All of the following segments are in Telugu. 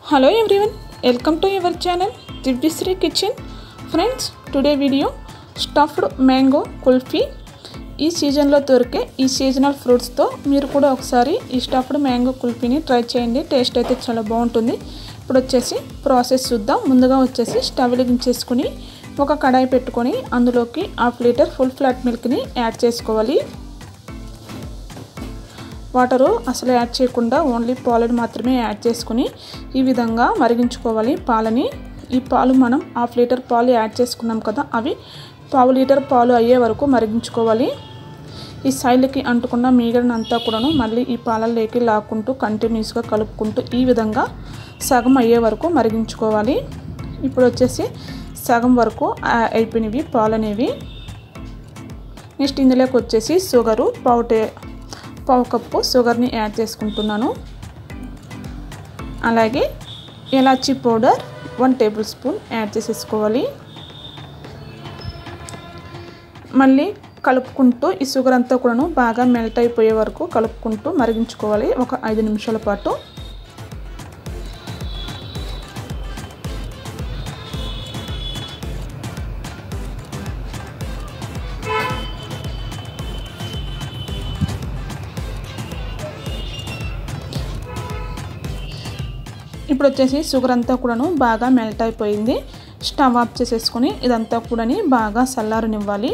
hello everyone welcome to your channel Divyasri kitchen friends today video stuffed mango kulfi ఈ సీజన్లో దొరికే ఈ సీజనల్ ఫ్రూట్స్తో మీరు కూడా ఒకసారి ఈ స్టఫ్డ్ మ్యాంగో కుల్ఫీని ట్రై చేయండి టేస్ట్ అయితే చాలా బాగుంటుంది ఇప్పుడు వచ్చేసి ప్రాసెస్ చూద్దాం ముందుగా వచ్చేసి స్టవ్ వెలిగించేసుకుని ఒక కడాయి పెట్టుకొని అందులోకి హాఫ్ లీటర్ ఫుల్ ఫ్లాట్ మిల్క్ని యాడ్ చేసుకోవాలి వాటరు అసలు యాడ్ చేయకుండా ఓన్లీ పాలను మాత్రమే యాడ్ చేసుకుని ఈ విధంగా మరిగించుకోవాలి పాలని ఈ పాలు మనం హాఫ్ లీటర్ పాలు యాడ్ చేసుకున్నాం కదా అవి పావు లీటర్ పాలు అయ్యే వరకు మరిగించుకోవాలి ఈ సైడ్కి అంటుకున్న మీగడనంతా కూడాను మళ్ళీ ఈ పాలల్లోకి లాక్కుంటూ కంటిన్యూస్గా కలుపుకుంటూ ఈ విధంగా సగం అయ్యే వరకు మరిగించుకోవాలి ఇప్పుడు వచ్చేసి సగం వరకు అయిపోయినవి పాలు అనేవి నెక్స్ట్ ఇందులోకి వచ్చేసి షుగరు పావు టే పావు కప్పు షుగర్ని యాడ్ చేసుకుంటున్నాను అలాగే ఇలాచీ powder one tablespoon add చేసేసుకోవాలి మళ్ళీ కలుపుకుంటూ ఈ షుగర్ అంతా కూడాను బాగా మెల్ట్ అయిపోయే వరకు కలుపుకుంటూ మరిగించుకోవాలి ఒక ఐదు నిమిషాల పాటు ఇప్పుడు వచ్చేసి షుగర్ అంతా కూడాను బాగా మెల్ట్ అయిపోయింది స్టవ్ ఆఫ్ చేసేసుకొని ఇదంతా కూడాని బాగా చల్లారనివ్వాలి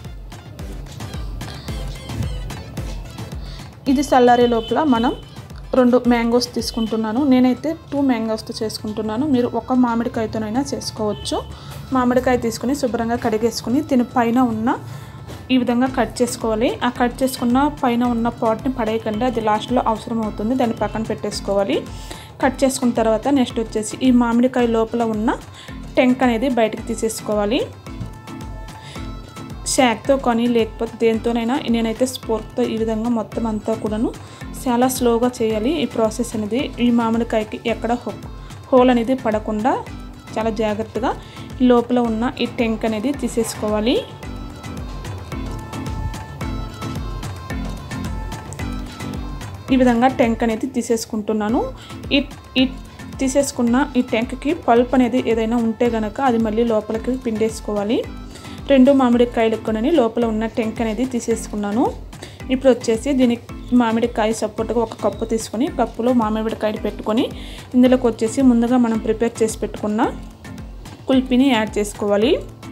ఇది చల్లారే లోపల మనం రెండు మ్యాంగోస్ తీసుకుంటున్నాను నేనైతే టూ మ్యాంగోస్తో చేసుకుంటున్నాను మీరు ఒక మామిడికాయతోనైనా చేసుకోవచ్చు మామిడికాయ తీసుకుని శుభ్రంగా కడిగేసుకుని దీని పైన ఉన్న ఈ విధంగా కట్ చేసుకోవాలి ఆ కట్ చేసుకున్న పైన ఉన్న పాట్ని పడేయకండి అది లాస్ట్లో అవసరం అవుతుంది దాన్ని పక్కన పెట్టేసుకోవాలి కట్ చేసుకున్న తర్వాత నెక్స్ట్ వచ్చేసి ఈ మామిడికాయ లోపల ఉన్న టెంక్ అనేది బయటకు తీసేసుకోవాలి షాక్తో కానీ లేకపోతే దేంతోనైనా నేనైతే స్పోర్క్తో ఈ విధంగా మొత్తం అంతా కూడాను చాలా స్లోగా చేయాలి ఈ ప్రాసెస్ అనేది ఈ మామిడికాయకి ఎక్కడ హోల్ అనేది పడకుండా చాలా జాగ్రత్తగా లోపల ఉన్న ఈ టెంక్ అనేది తీసేసుకోవాలి ఈ విధంగా టెంక్ అనేది తీసేసుకుంటున్నాను ఈ ఈ తీసేసుకున్న ఈ టెంక్కి పల్ప్ అనేది ఏదైనా ఉంటే గనక అది మళ్ళీ లోపలికి పిండేసుకోవాలి రెండు మామిడికాయలు కొనని లోపల ఉన్న టెంక్ అనేది తీసేసుకున్నాను ఇప్పుడు వచ్చేసి దీనికి మామిడికాయ సపోర్ట్గా ఒక కప్పు తీసుకొని కప్పులో మామిడికాయలు పెట్టుకొని ఇందులోకి వచ్చేసి ముందుగా మనం ప్రిపేర్ చేసి పెట్టుకున్న కుల్పీని యాడ్ చేసుకోవాలి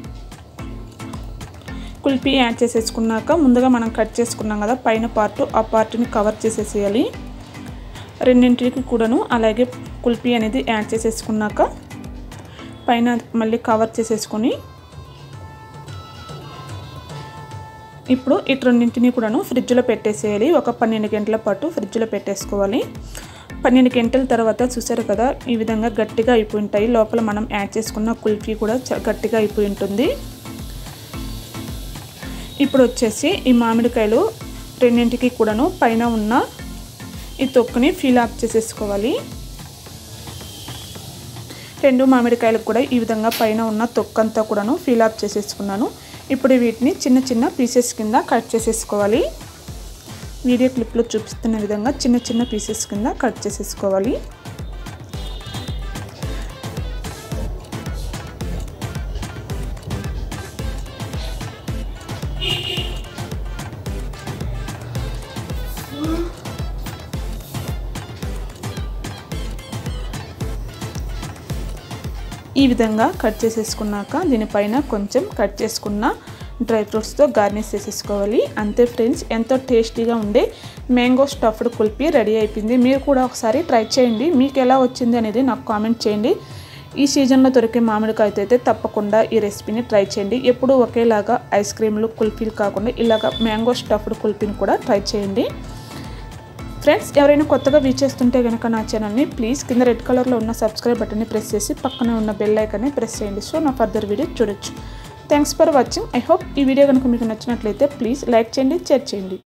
కుల్పీ యాడ్ చేసేసుకున్నాక ముందుగా మనం కట్ చేసుకున్నాం కదా పైన పార్ట్ ఆ పార్ట్ని కవర్ చేసేసేయాలి రెండింటికి కూడాను అలాగే కుల్పీ అనేది యాడ్ చేసేసుకున్నాక పైన మళ్ళీ కవర్ చేసేసుకొని ఇప్పుడు ఈ రెండింటిని కూడాను ఫ్రిడ్జ్లో పెట్టేసేయాలి ఒక పన్నెండు గంటల పాటు ఫ్రిడ్జ్లో పెట్టేసుకోవాలి పన్నెండు గంటల తర్వాత చూసారు కదా ఈ విధంగా గట్టిగా అయిపోయి ఉంటాయి లోపల మనం యాడ్ చేసుకున్న కుల్ఫీ కూడా గట్టిగా అయిపోయి ఉంటుంది ఇప్పుడు వచ్చేసి ఈ మామిడికాయలు రెండింటికి కూడాను పైన ఉన్న ఈ తొక్కుని ఫీల్ ఆఫ్ చేసేసుకోవాలి రెండు మామిడికాయలకు కూడా ఈ విధంగా పైన ఉన్న తొక్కు అంతా కూడాను ఫీల్ ఆఫ్ చేసేసుకున్నాను ఇప్పుడు వీటిని చిన్న చిన్న పీసెస్ కింద కట్ చేసేసుకోవాలి వీడియో క్లిప్లో చూపిస్తున్న విధంగా చిన్న చిన్న పీసెస్ కింద కట్ చేసేసుకోవాలి ఈ విధంగా కట్ చేసేసుకున్నాక దీనిపైన కొంచెం కట్ చేసుకున్న డ్రై ఫ్రూట్స్తో గార్నిష్ చేసేసుకోవాలి అంతే ఫ్రెండ్స్ ఎంతో టేస్టీగా ఉండే మ్యాంగో స్టఫ్డ్ కుల్పీ రెడీ అయిపోయింది మీరు కూడా ఒకసారి ట్రై చేయండి మీకు ఎలా వచ్చింది అనేది నాకు కామెంట్ చేయండి ఈ సీజన్లో దొరికే మామిడికాయతో అయితే తప్పకుండా ఈ రెసిపీని ట్రై చేయండి ఎప్పుడూ ఒకేలాగా ఐస్ క్రీమ్లు కుల్ఫీలు కాకుండా ఇలాగ మ్యాంగో స్టఫ్డ్ కుల్ఫీని కూడా ట్రై చేయండి ఫ్రెండ్స్ ఎవరైనా కొత్తగా వీచ్ చేస్తుంటే కనుక నా ఛానల్ని ప్లీజ్ కింద రెడ్ కలర్లో ఉన్న సబ్స్క్రైబ్ బటన్ని ప్రెస్ చేసి పక్కనే ఉన్న బెల్ ఐకాన్ని ప్రెస్ చేయండి సో నా ఫర్దర్ వీడియో చూడొచ్చు thanks for watching I hope ఈ వీడియో కనుక మీకు నచ్చినట్లయితే ప్లీజ్ లైక్ చేయండి షేర్ చేయండి